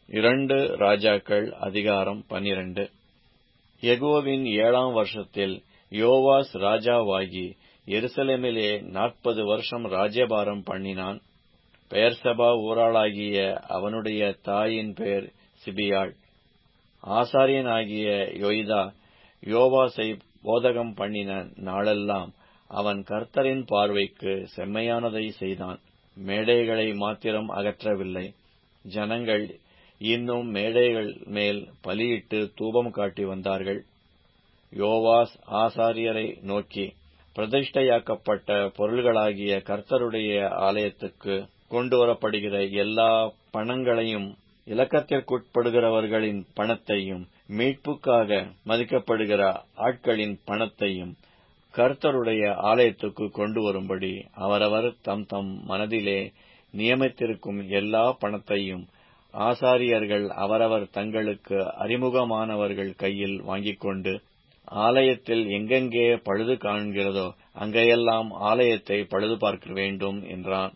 இரண்டு ராஜாக்கள் அதிகாரம் பனிரண்டு யெகோவின் ஏழாம் வருஷத்தில் யோவாஸ் ராஜாவாகி எருசலேமிலே நாற்பது வருஷம் ராஜ்யபாரம் பண்ணினான் பெயர்சபா ஊராளாகிய அவனுடைய தாயின் பெயர் சிபியாள் ஆசாரியனாகிய யொய்தா யோவாசை போதகம் பண்ணின நாளெல்லாம் அவன் கர்த்தரின் பார்வைக்கு செம்மையானதை செய்தான் மேடைகளை மாத்திரம் அகற்றவில்லை ஜனங்கள் இன்னும் மேடைகள் மேல் பலியிட்டு தூபம் காட்டி வந்தார்கள் யோவாஸ் ஆசாரியரை நோக்கி பிரதிஷ்டையாக்கப்பட்ட பொருள்களாகிய கர்த்தருடைய ஆலயத்துக்கு கொண்டு வரப்படுகிற எல்லா பணங்களையும் இலக்கத்திற்குட்படுகிறவர்களின் பணத்தையும் மீட்புக்காக மதிக்கப்படுகிற ஆட்களின் பணத்தையும் கர்த்தருடைய ஆலயத்துக்கு கொண்டு வரும்படி அவரவர் தம் தம் மனதிலே நியமித்திருக்கும் எல்லா பணத்தையும் ஆசாரியர்கள் அவரவர் தங்களுக்கு அறிமுகமானவர்கள் கையில் வாங்கிக் கொண்டு ஆலயத்தில் எங்கெங்கே பழுது காண்கிறதோ அங்கெல்லாம் ஆலயத்தை பழுது பார்க்க வேண்டும் என்றான்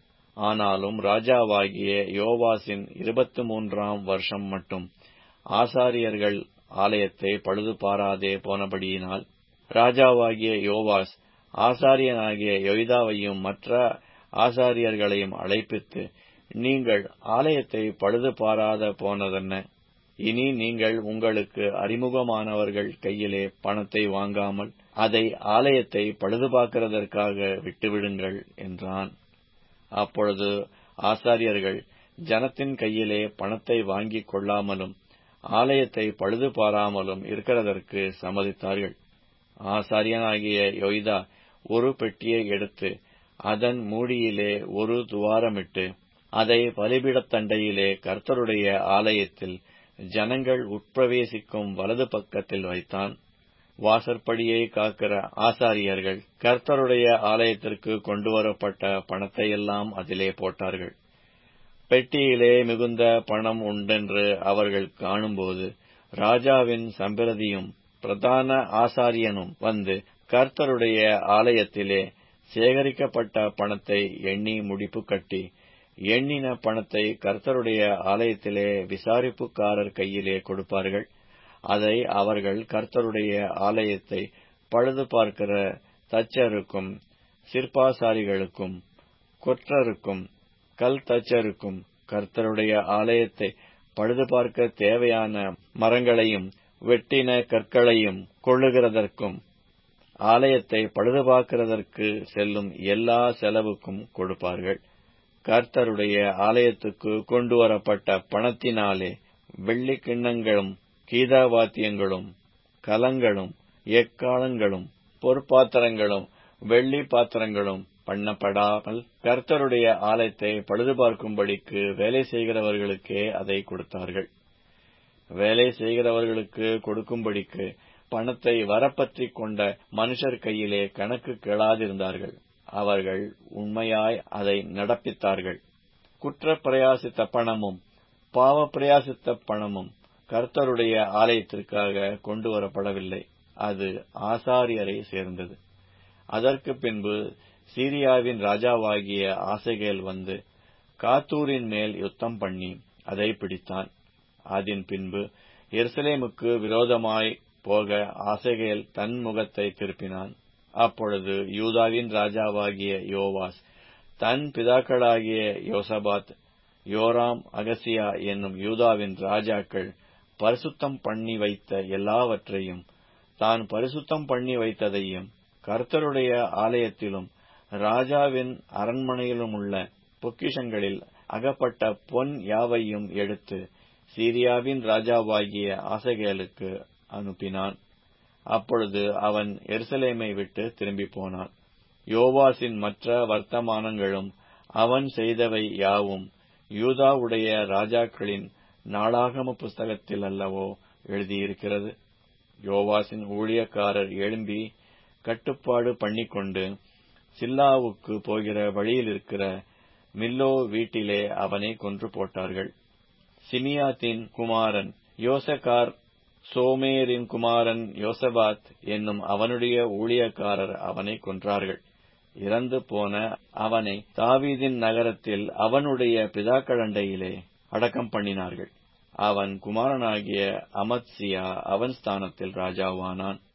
ஆனாலும் ராஜாவாகிய யோவாசின் இருபத்தி மூன்றாம் வருஷம் மட்டும் ஆசாரியர்கள் ஆலயத்தை பழுது பாராதே போனபடியினால் ராஜாவாகிய யோவாஸ் ஆசாரியனாகிய யொய்தாவையும் மற்ற ஆசாரியர்களையும் அழைப்பித்து நீங்கள் ஆலயத்தை பழுது பாராத போனதென்ன இனி நீங்கள் உங்களுக்கு அறிமுகமானவர்கள் கையிலே பணத்தை வாங்காமல் அதை ஆலயத்தை பழுது பார்க்கிறதற்காக விட்டுவிடுங்கள் என்றான் அப்பொழுது ஆசாரியர்கள் ஜனத்தின் கையிலே பணத்தை வாங்கிக் கொள்ளாமலும் ஆலயத்தை பழுது பாராமலும் இருக்கிறதற்கு சம்மதித்தார்கள் ஆசாரியனாகிய யொய்தா ஒரு பெட்டியை எடுத்து அதன் மூடியிலே ஒரு துவாரமிட்டு அதை பலிபிடத்தண்டையிலே கர்த்தருடைய ஆலயத்தில் ஜனங்கள் உட்பிரவேசிக்கும் வலது பக்கத்தில் வைத்தான் வாசற்படியை காக்கிற ஆசாரியர்கள் கர்த்தருடைய ஆலயத்திற்கு கொண்டு வரப்பட்ட பணத்தையெல்லாம் அதிலே போட்டார்கள் பெட்டியிலே மிகுந்த பணம் உண்டென்று அவர்கள் காணும்போது ராஜாவின் சம்பிரதியும் பிரதான ஆசாரியனும் வந்து கர்த்தருடைய ஆலயத்திலே சேகரிக்கப்பட்ட பணத்தை எண்ணி முடிப்பு கட்டி எண்ணின பணத்தை கர்த்தருடைய ஆலயத்திலே விசாரிப்புக்காரர் கையிலே கொடுப்பார்கள் அதை அவர்கள் கர்த்தருடைய ஆலயத்தை பழுது பார்க்கிற தச்சருக்கும் சிற்பாசாரிகளுக்கும் கொற்றருக்கும் கல் தச்சருக்கும் கர்த்தருடைய ஆலயத்தை பழுது பார்க்க தேவையான மரங்களையும் வெட்டின கற்களையும் கொள்ளுகிறதற்கும் ஆலயத்தை பழுது பார்க்கிறதற்கு செல்லும் எல்லா செலவுக்கும் கொடுப்பார்கள் கர்த்தருடைய ஆலயத்துக்கு கொண்டு வரப்பட்ட பணத்தினாலே வெள்ளி கிண்ணங்களும் கீதாவாத்தியங்களும் கலங்களும் எக்காலங்களும் பொற்பாத்திரங்களும் வெள்ளி பாத்திரங்களும் பண்ணப்படாமல் கர்த்தருடைய ஆலயத்தை பழுது பார்க்கும்படிக்கு வேலை செய்கிறவர்களுக்கே அதை கொடுத்தார்கள் வேலை செய்கிறவர்களுக்கு கொடுக்கும்படிக்கு பணத்தை வரப்பற்றிக் கொண்ட மனுஷர் கையிலே கணக்கு கேளாதிருந்தார்கள் அவர்கள் உண்மையாய் அதை நடப்பித்தார்கள் குற்ற பிரயாசித்த பணமும் பாவ பிரயாசித்த பணமும் கர்த்தருடைய ஆலயத்திற்காக கொண்டு வரப்படவில்லை அது ஆசாரியரை சேர்ந்தது அதற்கு பின்பு சீரியாவின் ராஜாவாகிய ஆசைகேல் வந்து காத்தூரின் மேல் யுத்தம் பண்ணி அதை பிடித்தான் அதன் பின்பு எருசலேமுக்கு விரோதமாய் போக ஆசைகேல் தன் முகத்தை திருப்பினான் அப்பொழுது யூதாவின் ராஜாவாகிய யோவாஸ் தன் பிதாக்களாகிய யோசபாத் யோராம் அகசியா என்னும் யூதாவின் ராஜாக்கள் பரிசுத்தம் பண்ணி வைத்த எல்லாவற்றையும் தான் பரிசுத்தம் பண்ணி வைத்ததையும் கர்த்தருடைய ஆலயத்திலும் ராஜாவின் அரண்மனையிலுமுள்ள பொக்கிஷங்களில் அகப்பட்ட பொன் யாவையும் எடுத்து சீரியாவின் ராஜாவாகிய ஆசகேலுக்கு அனுப்பினான் அப்பொழுது அவன் எருசலேமை விட்டு திரும்பி போனான் யோவாசின் மற்ற வர்த்தமானங்களும் அவன் செய்தவை யாவும் யூதாவுடைய ராஜாக்களின் நாளாகம புஸ்தகத்தில் அல்லவோ எழுதியிருக்கிறது யோவாசின் ஊழியக்காரர் எழும்பி கட்டுப்பாடு பண்ணிக்கொண்டு சில்லாவுக்கு போகிற வழியில் இருக்கிற மில்லோ வீட்டிலே அவனை கொன்று போட்டார்கள் சிமியாத்தின் குமாரன் யோசகார் சோமேரின் குமாரன் யோசபாத் என்னும் அவனுடைய ஊழியக்காரர் அவனை கொன்றார்கள் இறந்து போன அவனை தாவீதின் நகரத்தில் அவனுடைய பிதாக்களண்டையிலே அடக்கம் பண்ணினார்கள் அவன் குமாரனாகிய அமத்சியா அவன் ஸ்தானத்தில் ராஜாவானான்